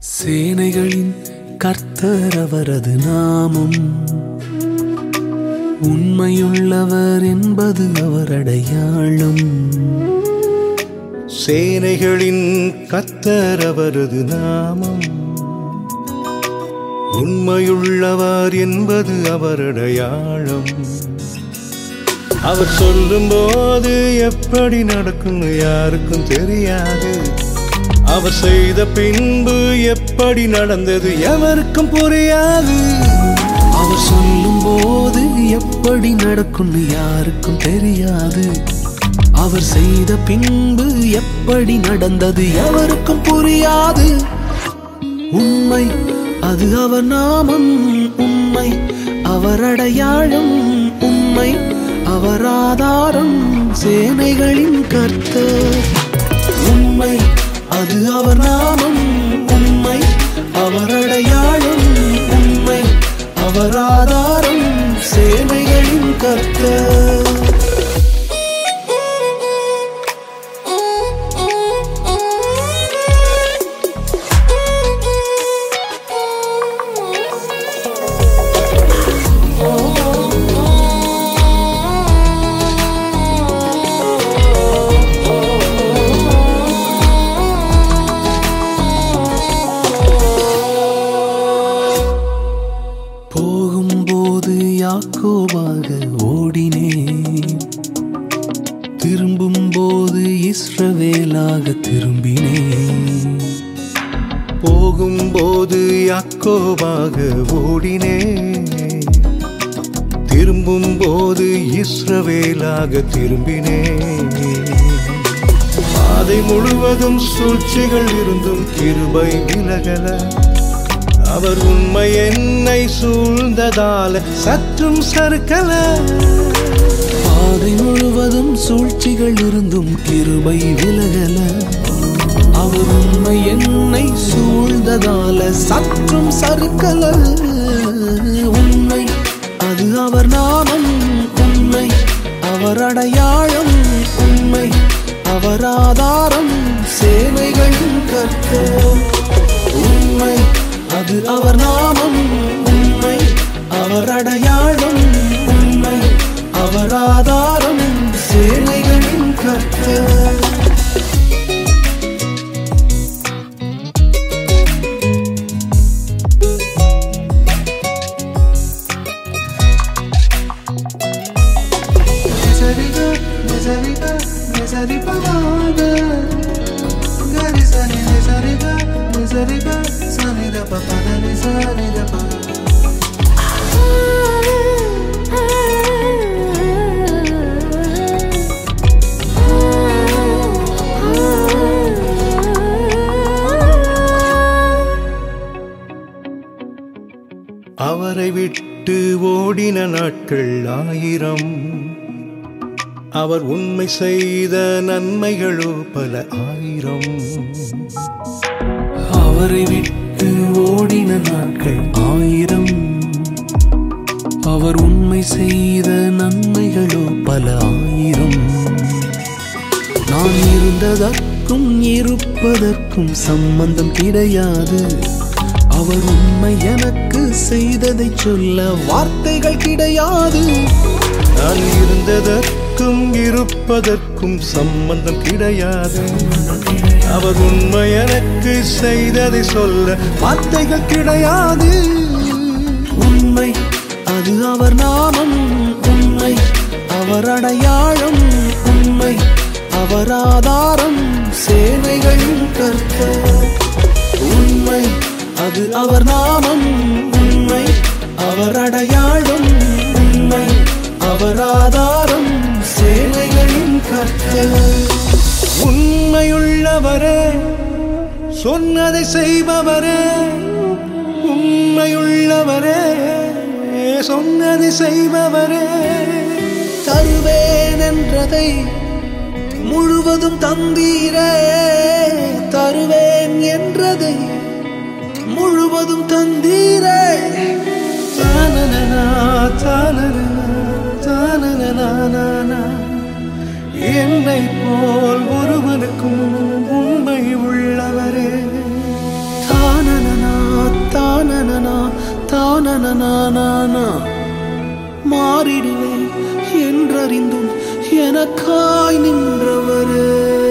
சேனைகளின் கர்த்தர் அவரது நாமம் உண்மையுள்ளவர் என்பது அவர் அடையாளம் சேனைகளின் கத்தர் அவரது நாமம் உண்மையுள்ளவர் என்பது அவர் அடையாளம் அவர் சொல்லும்போது எப்படி நடக்கும்னு யாருக்கும் தெரியாது அவர் செய்த பின்பு எப்படி நடந்தது எவருக்கும் புரியாது அவர் சொல்லும் போது எப்படி நடக்கும்னு யாருக்கும் தெரியாது அவர் செய்த பின்பு எப்படி நடந்தது எவருக்கும் புரியாது உண்மை அது அவர் நாமம் உண்மை அவர் அடையாளம் உண்மை அவர் ஆதாரம் சேனைகளின் கர்த்தர் உண்மை அது அவர் நாமம் உண்மை அவர் அடையாளம் உண்மை அவர் ஆதாரம் சேனைகளின் கர்த்தர் போகும்போது யாக்கோபாக ஓடினேன் திரும்பும்போது இஸ்ரவேலாக திரும்பினேன் போகும்போது யாக்கோபாக ஓடினே திரும்பும்போது இஸ்ரவேலாக திரும்பினே பாதை முழுவதும் சூழ்ச்சிகள் இருந்தும் கிருபை விலகல அவர் உண்மை என்னை சூழ்ந்ததால சற்றும் சறுக்கல பாதை முழுவதும் சூழ்ச்சிகள் இருந்தும் கிருபை விலகல அவர் உண்மை என்னை சூழ்ந்ததால சற்றும் சறுக்கல உண்மை அது அவர் நாமம் உண்மை அவர் அடையாளம் உண்மை அவர் ஆதாரம் சேனைகளின் கர்த்தர் உண்மை அது அவர் நாமம் உண்மை அவர் அடையாளம் உண்மை அவர் ஆதாரம் சேனைகளின் கர்த்தர் Nisariga, nisariga, nisaripagada. Gari sani nisariga, nisariga, sani da pa pa da ni sani da pa. அவரை விட்டு ஓடின நாட்கள் ஆயிரம் அவர் உண்மை செய்த நன்மைகளோ பல ஆயிரம் அவரை விட்டு ஓடின நாட்கள் ஆயிரம் அவர் உண்மை செய்த நன்மைகளோ பல ஆயிரம் நான் இருந்ததற்கும் இருப்பதற்கும் சம்பந்தம் கிடையாது அவர் உண்மை எனக்கு செய்ததை சொல்ல வார்த்தைகள் கிடையாது நான் இருந்ததற்கும் இருப்பதற்கும் சம்பந்தம் கிடையாது அவர் உண்மை எனக்கு செய்ததை சொல்ல வார்த்தைகள் கிடையாது உண்மை அது அவர் நாமம் உண்மை அவர் அடையாளம் உண்மை அவர் ஆதாரம் சேனைகளின் கர்த்தர் உண்மை அது அவர் நாமம் உண்மை அவர் அடையாளம் உண்மை அவர் ஆதாரம் சேனைகளின் கர்த்தர் உண்மையுள்ளவரே சொன்னதை செய்பவரே உண்மையுள்ளவரே சொன்னதை செய்பவரே தருவேன் என்றதை முழுவதும் தந்தீரே தருவேன் என்றதை முழுவதும் தந்தீரே தானனனா, தானனனா, தானனனானா. என்னை போல் ஒருவனுக்கும் உண்மை உள்ளவரே தானன தானனனா தானனனானா மாறிடுவேன் என்றறிந்தும் எனக்காய் நின்றவரே